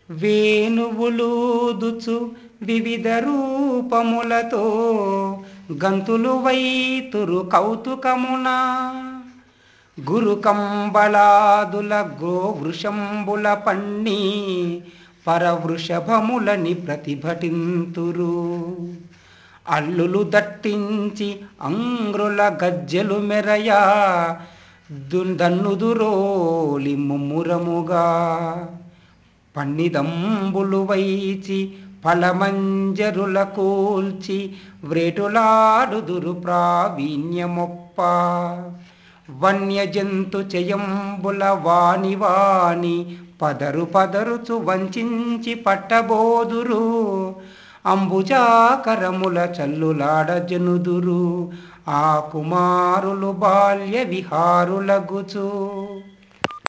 వేణువులూదుచు వివిధ రూపములతో గంతులు వైతురు కౌతుకమున గురుకంబళాదుల గోవృషంబుల పన్ని పరవృషభములని ప్రతిభటింతురు అల్లులు దట్టించి అంగ్రుల గజ్జెలు మెరయా దన్నుదురోలి ముమ్మురముగా పన్నిదంబులు వైచి ఫలమంజరుల కూల్చి వ్రేటులాడుదురు ప్రావీణ్యమొప్ప వన్యజంతు చయంబుల వాని వాని పదరు పదరుచు వంచించి పట్టబోదురు అంబుజాకరముల చల్లులాడ జనుదురు ఆ కుమారులు బాల్య విహారులగుచు